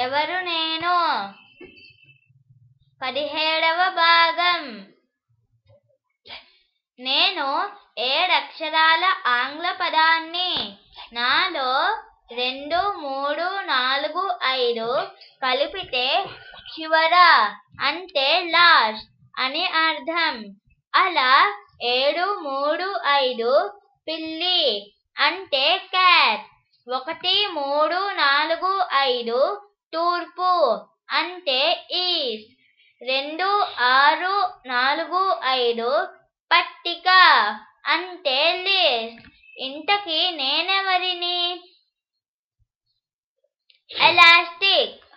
ఎవరు నేను పదిహేడవ భాగం నేను ఏడక్షరాల ఆంగ్ల పదాన్ని నాలో రెండు మూడు నాలుగు ఐదు కలిపితే చివర అంటే లాస్ట్ అని అర్థం అలా ఏడు మూడు ఐదు పిల్లి అంటే క్యాట్ ఒకటి మూడు నాలుగు ఐదు తూర్పు అంటే ఈస్ట్ రెండు ఆరు నాలుగు ఐదు పట్టిక అంటే లిస్ట్ ఇంతకీ నేనెవరిని ఎలాస్టిక్